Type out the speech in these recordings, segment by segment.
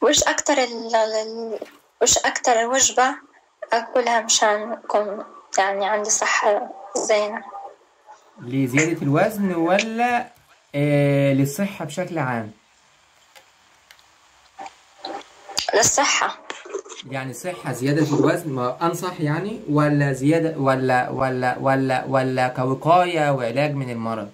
وش أكتر ال ال- وش أكتر وجبة أكلها مشان أكون يعني عندي صحة زينة لزيادة الوزن ولا آه للصحة بشكل عام للصحة يعني صحة زيادة الوزن ما أنصح يعني ولا زيادة ولا ولا ولا ولا كوقاية وعلاج من المرض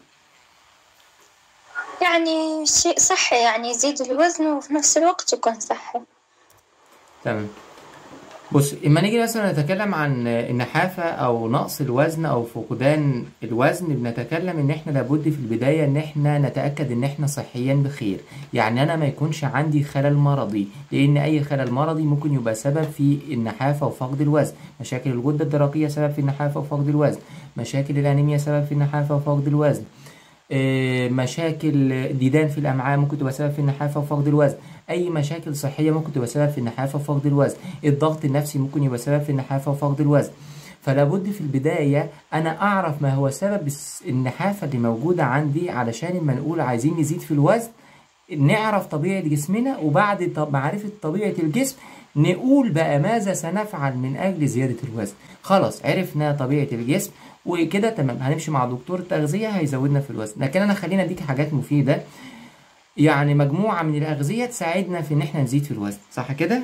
يعني شيء صحي يعني يزيد الوزن وفي نفس الوقت يكون صحي تمام بص اما نيجي مثلا نتكلم عن النحافة او نقص الوزن او فقدان الوزن بنتكلم ان احنا لابد في البداية ان احنا نتأكد ان احنا صحيا بخير يعني انا ما يكونش عندي خلل مرضي لان اي خلل مرضي ممكن يبقى سبب في النحافة وفقد الوزن مشاكل الغدة الدرقية سبب في النحافة وفقد الوزن مشاكل الانيميا سبب في النحافة وفقد الوزن آه، مشاكل ديدان في الامعاء ممكن تبقى سبب في النحافه وفقد الوزن اي مشاكل صحيه ممكن تبقى سبب في النحافه وفقد الوزن الضغط النفسي ممكن يبقى سبب في النحافه وفقد الوزن فلا بد في البدايه انا اعرف ما هو سبب الس- النحافه اللي موجوده عندي علشان لما نقول عايزين نزيد في الوزن نعرف طبيعة جسمنا وبعد طب معرفة طبيعة الجسم نقول بقى ماذا سنفعل من أجل زيادة الوزن خلاص عرفنا طبيعة الجسم وكده تمام هنمشي مع دكتور تغذية هيزودنا في الوزن لكن أنا خلينا أديك حاجات مفيدة يعني مجموعة من الأغذية تساعدنا في إن إحنا نزيد في الوزن صح كده؟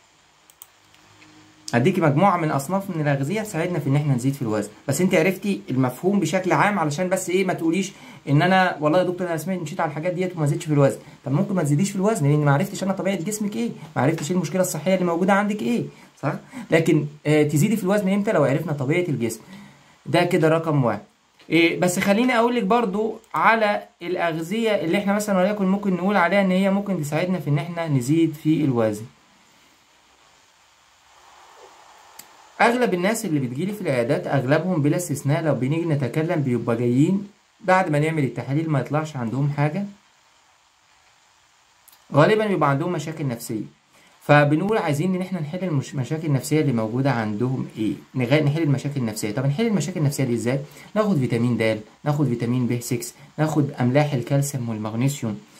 هديكي مجموعة من أصناف من الأغذية تساعدنا في إن إحنا نزيد في الوزن، بس أنت عرفتي المفهوم بشكل عام علشان بس إيه ما تقوليش إن أنا والله يا دكتور أنا سمعت مشيت على الحاجات ديت وما زدتش في الوزن، طب ممكن ما تزيديش في الوزن لأن ما عرفتش أنا طبيعة جسمك إيه، ما عرفتش إيه المشكلة الصحية اللي موجودة عندك إيه، صح؟ لكن آه تزيدي في الوزن إمتى لو عرفنا طبيعة الجسم. ده كده رقم واحد. إيه بس خليني اقول لك برضو على الاغذيه اللي احنا مثلا وليكن ممكن نقول عليها ان هي ممكن تساعدنا في ان احنا نزيد في الوزن اغلب الناس اللي بتجيلي في العيادات اغلبهم بلا استثناء لو بنيجي نتكلم بيبقى جايين بعد ما نعمل التحاليل ما يطلعش عندهم حاجه غالبا بيبقى عندهم مشاكل نفسيه فبنقول عايزين ان احنا نحل المش- المشاكل النفسيه اللي موجوده عندهم ايه نغ- نحل المشاكل النفسيه طب نحل المشاكل النفسيه دي ازاي ناخد فيتامين د ناخد فيتامين ب 6 ناخد املاح الكالسيوم والمغنيسيوم